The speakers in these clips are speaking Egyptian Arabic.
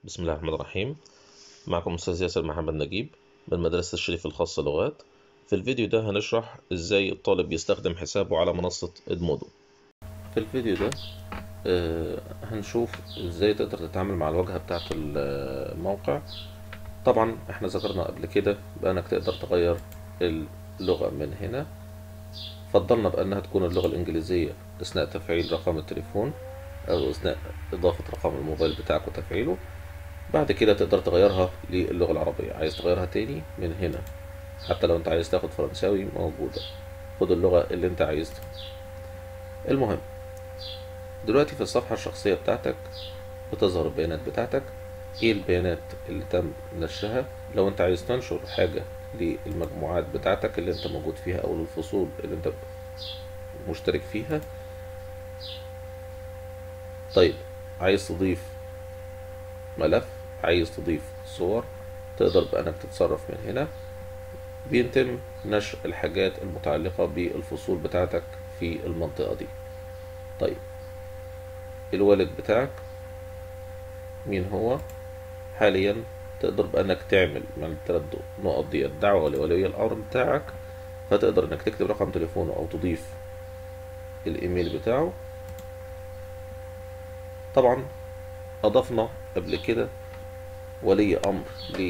بسم الله الرحمن الرحيم معكم أستاذ ياسر محمد نجيب من مدرسة الشريف الخاصة لغات في الفيديو ده هنشرح إزاي الطالب يستخدم حسابه على منصة إدمودو في الفيديو ده آه، هنشوف إزاي تقدر تتعامل مع الواجهة بتاعة الموقع طبعا احنا ذكرنا قبل كده بأنك تقدر تغير اللغة من هنا فضلنا بأنها تكون اللغة الإنجليزية أثناء تفعيل رقم التليفون أو أثناء إضافة رقم الموبايل بتاعك وتفعيله بعد كده تقدر تغيرها للغة العربية عايز تغيرها تاني من هنا حتى لو انت عايز تاخد فرنساوي موجودة خد اللغة اللي انت عايزها المهم دلوقتي في الصفحة الشخصية بتاعتك بتظهر البيانات بتاعتك ايه البيانات اللي تم نشرها لو انت عايز تنشر حاجة للمجموعات بتاعتك اللي انت موجود فيها او للفصول اللي انت مشترك فيها طيب عايز تضيف ملف عايز تضيف صور تقدر بأنك تتصرف من هنا بيتم نشر الحاجات المتعلقة بالفصول بتاعتك في المنطقة دي طيب الوالد بتاعك مين هو حاليا تقدر بأنك تعمل من الثلاث نقط دي الدعوة لولي الأمر بتاعك فتقدر انك تكتب رقم تليفونه او تضيف الايميل بتاعه طبعا اضفنا قبل كده ولي امر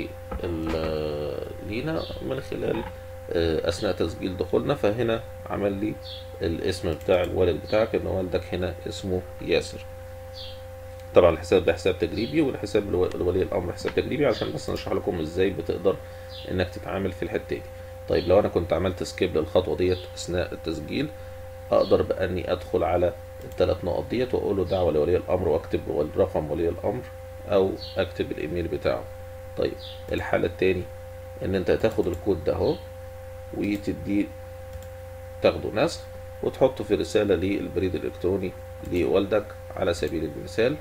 لينا من خلال اثناء تسجيل دخولنا فهنا عمل لي الاسم بتاع الوالد بتاعك ان والدك هنا اسمه ياسر طبعا الحساب ده حساب تجريبي والحساب لولي الامر حساب تجريبي عشان بس نشرح لكم ازاي بتقدر انك تتعامل في الحته دي طيب لو انا كنت عملت سكيب للخطوه ديت اثناء التسجيل اقدر باني ادخل على الثلاث نقط ديت واقول له دعوه لولي الامر واكتب رقم ولي الامر او اكتب الايميل بتاعه طيب الحاله التاني ان انت تاخد الكود ده اهو وتديه تاخده نسخ وتحطه في رساله للبريد الالكتروني لوالدك على سبيل المثال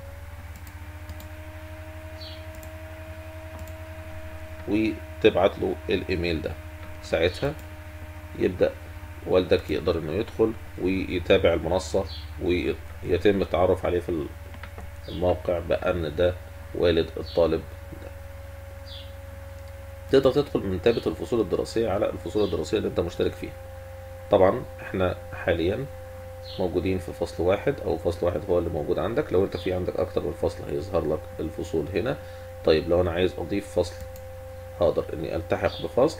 وتبعت له الايميل ده ساعتها يبدأ والدك يقدر انه يدخل ويتابع المنصة ويتم التعرف عليه في الموقع بأن ده والد الطالب ده تقدر تدخل من تابة الفصول الدراسية على الفصول الدراسية اللي انت مشترك فيها طبعا احنا حاليا موجودين في فصل واحد او فصل واحد هو اللي موجود عندك لو انت في عندك اكتر من فصل هيظهر لك الفصول هنا طيب لو انا عايز اضيف فصل هقدر اني التحق بفصل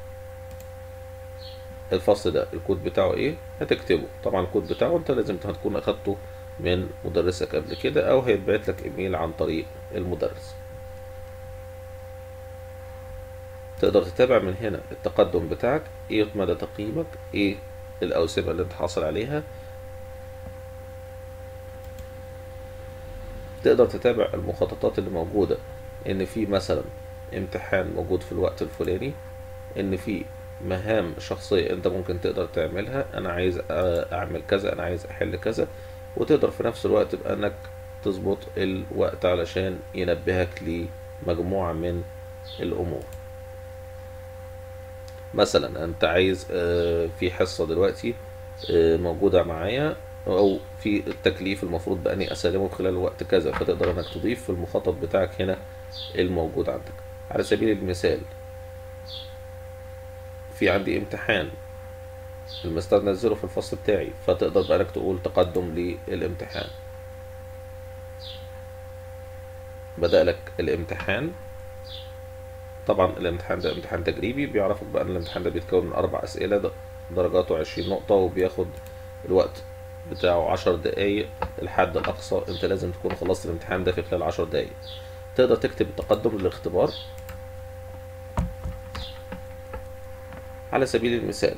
الفصل ده الكود بتاعه ايه هتكتبه طبعا الكود بتاعه انت لازم هتكون اخدته من مدرسك قبل كده او هيتبعت لك ايميل عن طريق المدرس تقدر تتابع من هنا التقدم بتاعك ايه مدى تقييمك ايه الاوسمه اللي انت حاصل عليها تقدر تتابع المخططات اللي موجوده ان في مثلا امتحان موجود في الوقت الفلاني ان في مهام شخصية انت ممكن تقدر تعملها انا عايز اعمل كذا انا عايز احل كذا وتقدر في نفس الوقت بانك تظبط الوقت علشان ينبهك لمجموعة من الامور مثلا انت عايز في حصة دلوقتي موجودة معايا او في التكليف المفروض باني اسلمه خلال وقت كذا فتقدر انك تضيف في المخطط بتاعك هنا الموجود عندك على سبيل المثال في عندي امتحان المستر نزله في الفصل بتاعي فتقدر بقى تقول تقدم للامتحان بدأ لك الامتحان طبعا الامتحان ده امتحان تجريبي بيعرفك بقى ان الامتحان ده بيتكون من اربع اسئله درجاته عشرين نقطه وبياخد الوقت بتاعه عشر دقايق الحد الاقصى انت لازم تكون خلصت الامتحان ده في خلال عشر دقايق تقدر تكتب التقدم للاختبار على سبيل المثال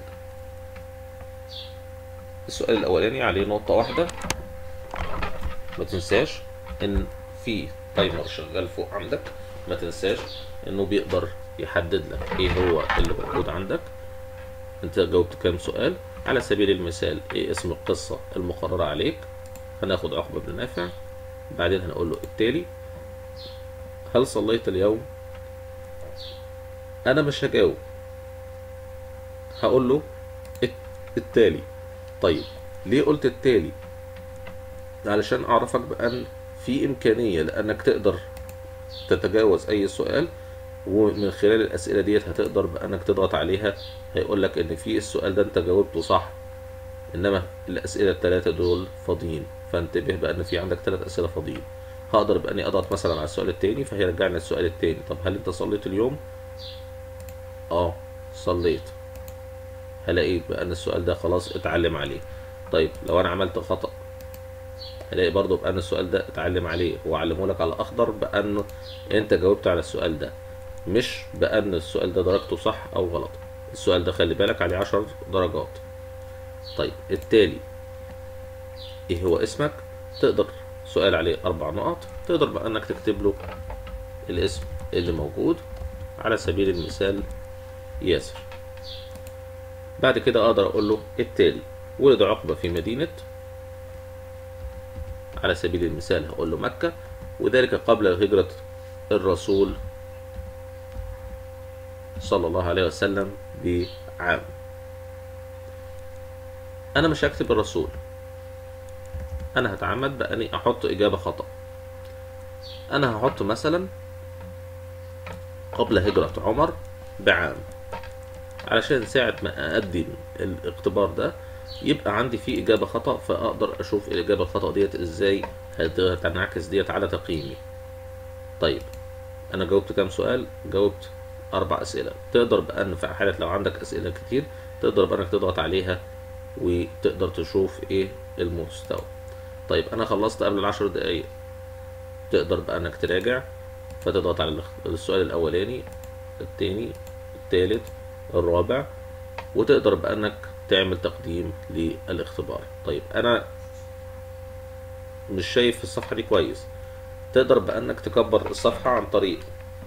السؤال الأولاني عليه نقطة واحدة ما تنساش إن في تايمر شغال فوق عندك ما تنساش إنه بيقدر يحدد لك إيه هو اللي موجود عندك أنت جاوبت كام سؤال على سبيل المثال إيه اسم القصة المقررة عليك هناخد عقبة بن نافع بعدين هنقول له التالي هل صليت اليوم أنا مش هجاوب هقول له التالي طيب ليه قلت التالي علشان اعرفك بان في امكانيه لانك تقدر تتجاوز اي سؤال ومن خلال الاسئله ديت هتقدر بانك تضغط عليها هيقول لك ان في السؤال ده انت جاوبته صح انما الاسئله الثلاثه دول فاضيين فانتبه بان في عندك ثلاث اسئله فاضيين هقدر باني اضغط مثلا على السؤال التاني فهيرجعني السؤال التاني طب هل انت صليت اليوم اه صليت هلاقي بان السؤال ده خلاص اتعلم عليه طيب لو انا عملت خطأ هلاقي برضو بان السؤال ده اتعلم عليه وعلمه لك على الاخضر بانه انت جاوبت على السؤال ده مش بان السؤال ده درجته صح او غلط السؤال ده خلي بالك عليه عشر درجات طيب التالي ايه هو اسمك تقدر سؤال عليه اربع نقط تقدر بقى انك تكتب له الاسم اللي موجود على سبيل المثال ياسر بعد كده اقدر اقول له التالي ولد عقبة في مدينة على سبيل المثال هقول له مكة وذلك قبل هجرة الرسول صلى الله عليه وسلم بعام انا مش هكتب الرسول انا هتعمد باني احط اجابة خطأ انا هحط مثلا قبل هجرة عمر بعام علشان ساعة ما اقدم الاختبار ده يبقى عندي فيه اجابة خطأ فاقدر اشوف الاجابة الخطأ ديت ازاي هتنعكس ديت على تقييمي طيب انا جاوبت كام سؤال جاوبت اربع اسئله تقدر بان في حاله لو عندك اسئله كتير تقدر بانك تضغط عليها وتقدر تشوف ايه المستوى طيب انا خلصت قبل العشر دقايق تقدر بانك تراجع فتضغط على السؤال الاولاني التاني التالت الرابع وتقدر بانك تعمل تقديم للاختبار طيب انا مش شايف الصفحه دي كويس تقدر بانك تكبر الصفحه عن طريق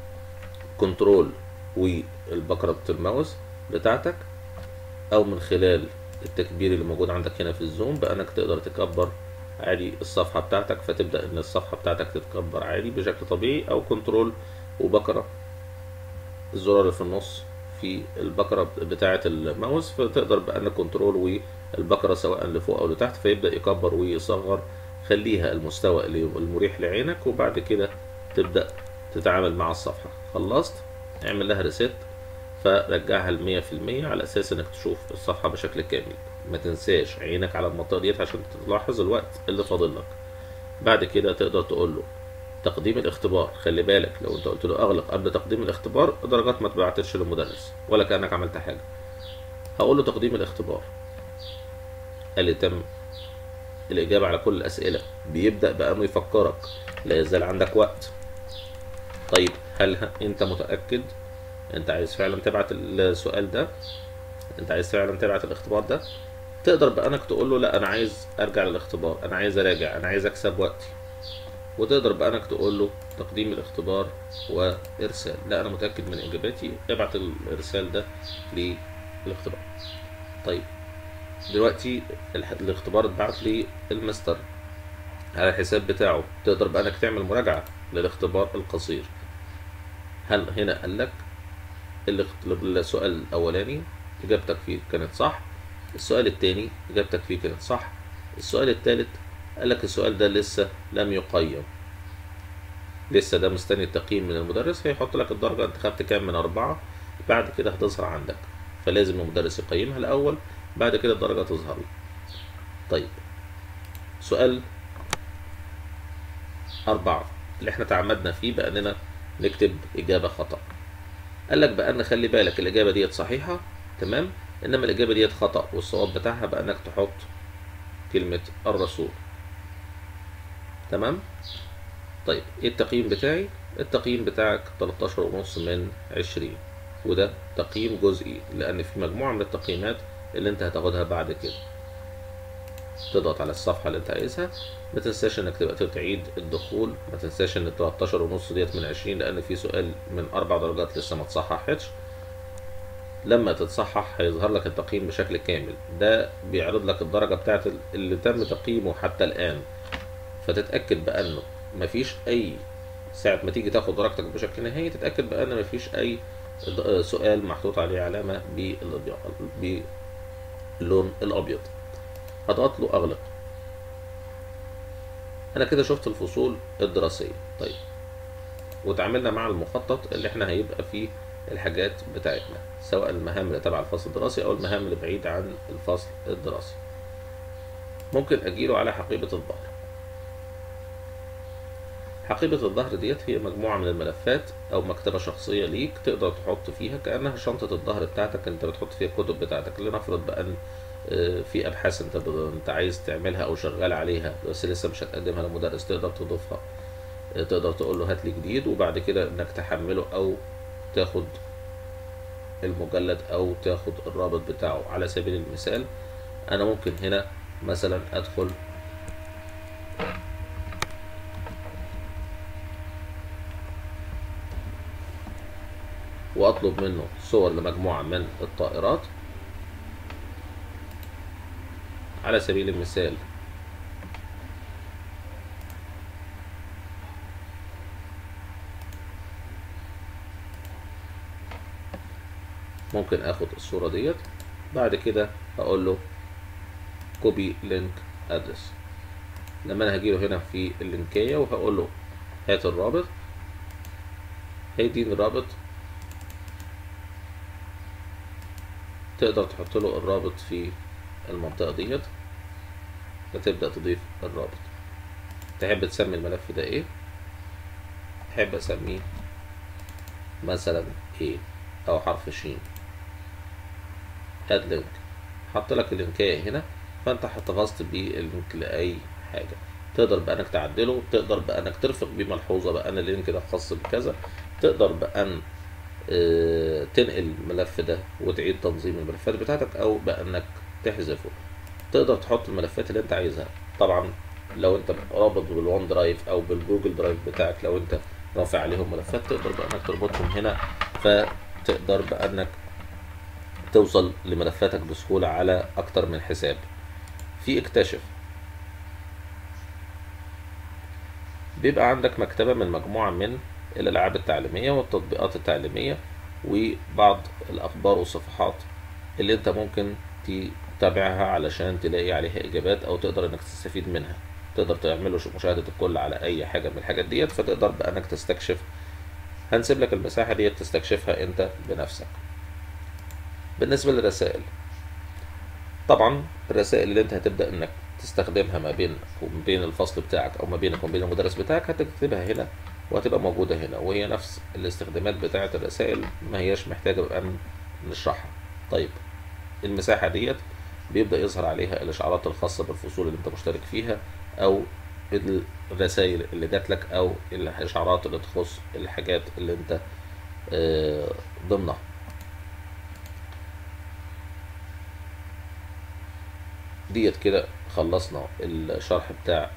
كنترول والبكرة الماوس بتاعتك او من خلال التكبير اللي موجود عندك هنا في الزوم بانك تقدر تكبر عادي الصفحة بتاعتك فتبدأ ان الصفحة بتاعتك تتكبر عادي بشكل طبيعي او كنترول وبكرة الزرار اللي في النص في البكرة بتاعة الماوس فتقدر بأن كنترول والبكرة سواء لفوق او لتحت فيبدأ يكبر ويصغر خليها المستوى المريح لعينك وبعد كده تبدأ تتعامل مع الصفحة خلصت اعمل لها ريست فرجعها المية في المية على اساس انك تشوف الصفحة بشكل كامل ما تنساش عينك على المنطقة ديت عشان تلاحظ الوقت اللي فاضل لك بعد كده تقدر تقول له تقديم الاختبار خلي بالك لو انت قلت له اغلق قبل تقديم الاختبار درجات ما تبعتش للمدرس ولا كانك عملت حاجه هقول له تقديم الاختبار قال لي تم الاجابه على كل الاسئله بيبدا بانه يفكرك لا يزال عندك وقت طيب هل ه- انت متاكد انت عايز فعلا تبعت السؤال ده انت عايز فعلا تبعت الاختبار ده تقدر بانك تقول له لا انا عايز ارجع للاختبار انا عايز اراجع انا عايز اكسب وقتي وتقدر بانك تقول له تقديم الاختبار وارسال لا انا متاكد من اجاباتي ابعت الارسال ده للاختبار طيب دلوقتي الح- الاختبار اتبعت للمستر على الحساب بتاعه تقدر بانك تعمل مراجعه للاختبار القصير هل هنا قال لك الاخت- السؤال الاولاني اجابتك فيه كانت صح السؤال الثاني اجابتك فيه كانت صح السؤال الثالث قال لك السؤال ده لسه لم يقيم لسه ده مستني التقييم من المدرس هيحط لك الدرجة انت خدت كام من أربعة بعد كده هتظهر عندك فلازم المدرس يقيمها الأول بعد كده الدرجة تظهر لك طيب سؤال أربعة اللي احنا تعمدنا فيه بأننا نكتب إجابة خطأ قال لك بأن خلي بالك الإجابة ديت صحيحة تمام إنما الإجابة ديت خطأ والصواب بتاعها بأنك تحط كلمة الرسول تمام طيب ايه التقييم بتاعي التقييم بتاعك 13 ونص من 20 وده تقييم جزئي لان في مجموعة من التقييمات اللي انت هتاخدها بعد كده تضغط على الصفحة اللي انت عايزها ما تنساش انك تبقى تعيد الدخول ما تنساش ان 13 ونص ديت من 20 لان في سؤال من اربع درجات لسه ما اتصححتش لما تتصحح هيظهر لك التقييم بشكل كامل ده بيعرض لك الدرجة بتاعت اللي تم تقييمه حتى الآن فتتأكد بأنه مفيش أي ساعة ما تيجي تاخد درجتك بشكل نهائي تتأكد بأن مفيش أي د- سؤال محطوط عليه علامة بالأبيض- باللون الأبيض هضغط له أغلق أنا كده شفت الفصول الدراسية طيب وتعاملنا مع المخطط اللي احنا هيبقى فيه الحاجات بتاعتنا سواء المهام اللي تبع الفصل الدراسي او المهام اللي بعيدة عن الفصل الدراسي ممكن اجيله على حقيبة الظهر حقيبة الظهر ديت هي مجموعة من الملفات أو مكتبة شخصية ليك تقدر تحط فيها كأنها شنطة الظهر بتاعتك أنت بتحط فيها الكتب بتاعتك لنفرض بأن في أبحاث أنت أنت عايز تعملها أو شغال عليها بس لسه مش هتقدمها لمدرس تقدر تضيفها تقدر تقول له هات لي جديد وبعد كده إنك تحمله أو تاخد المجلد أو تاخد الرابط بتاعه على سبيل المثال أنا ممكن هنا مثلا أدخل واطلب منه صور لمجموعة من الطائرات على سبيل المثال ممكن اخد الصورة ديت بعد كده هقول له كوبي لينك ادرس لما انا هجيله هنا في اللينكية وهقول له هات الرابط هيديني الرابط تقدر تحط له الرابط في المنطقة ديت فتبدأ تضيف الرابط تحب تسمي الملف ده ايه تحب اسميه مثلا ايه او حرف شين اد لينك حط لك اللينكية هنا فانت احتفظت باللينك لاي حاجة تقدر بانك تعدله تقدر بانك ترفق بيه ملحوظة بان اللينك ده خاص بكذا تقدر بان تنقل الملف ده وتعيد تنظيم الملفات بتاعتك او بانك تحذفه تقدر تحط الملفات اللي انت عايزها طبعا لو انت رابط بالوان درايف او بالجوجل درايف بتاعك لو انت رافع عليهم ملفات تقدر بانك تربطهم هنا فتقدر بانك توصل لملفاتك بسهولة على اكتر من حساب في اكتشف بيبقى عندك مكتبة من مجموعة من الألعاب التعليمية والتطبيقات التعليمية وبعض الأخبار والصفحات اللي أنت ممكن تتابعها علشان تلاقي عليها إجابات أو تقدر إنك تستفيد منها تقدر تعمله مشاهدة الكل على أي حاجة من الحاجات ديت فتقدر بأنك تستكشف هنسيب لك المساحة ديت تستكشفها أنت بنفسك بالنسبة للرسائل طبعا الرسائل اللي أنت هتبدأ إنك تستخدمها ما بين وما بين الفصل بتاعك او ما بينك وما بين المدرس بتاعك هتكتبها هنا وهتبقى موجودة هنا وهي نفس الاستخدامات بتاعة الرسائل ما هياش محتاجة بقى نشرحها طيب المساحة ديت بيبدأ يظهر عليها الإشعارات الخاصة بالفصول اللي أنت مشترك فيها أو الرسائل اللي جات لك أو الإشعارات اللي تخص الحاجات اللي أنت ضمنها ديت كده خلصنا الشرح بتاع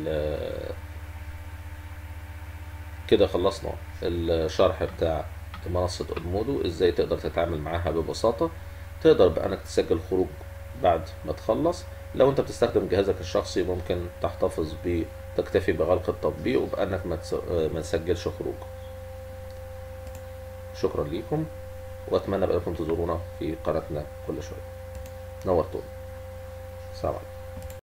كده خلصنا الشرح بتاع منصة ادمودو ازاي تقدر تتعامل معاها ببساطة تقدر بانك تسجل خروج بعد ما تخلص لو انت بتستخدم جهازك الشخصي ممكن تحتفظ ب تكتفي بغلق التطبيق وبانك ما تسجلش خروج شكرا ليكم واتمنى بانكم تزورونا في قناتنا كل شوية نورتونا السلام عليكم